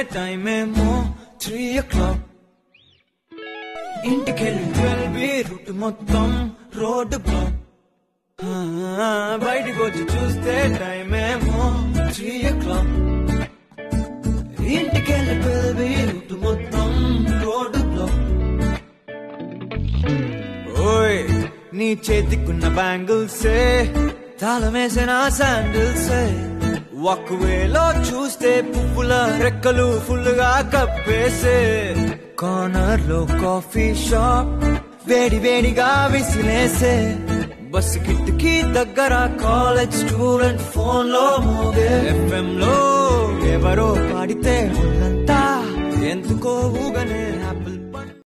time ఏమో three o'clock ఇంటికెళ్ళి twelve route మొత్తం రోడ్డు బ్లాక్ ఆ, బయటికి వచ్చి చూస్తే టైం ఏమో త్రీ ఓ క్లాక్ ఇంటికెళ్ళి ట్వెల్వ్ రూట్ మొత్తం రోడ్డు బ్లాక్ ఓయ్ నీ చేతికున్న బ్యాంగిల్సే తాళమేసిన శాండిల్సే ఒకవేలో చూస్తే పువ్వుల రెక్కలు ఫుల్ గా కప్పేసే కార్నర్ లో కాఫీ షాప్ వేడి వేడిగా విసిలేసే బస్ కిటికీ దగ్గర కాలేజ్ స్టూడెంట్ ఫోన్ లో మోగే ఎఫ్ఎం లో ఎవరో పాడితే ఉన్నంతా ఎందుకో ఊగనే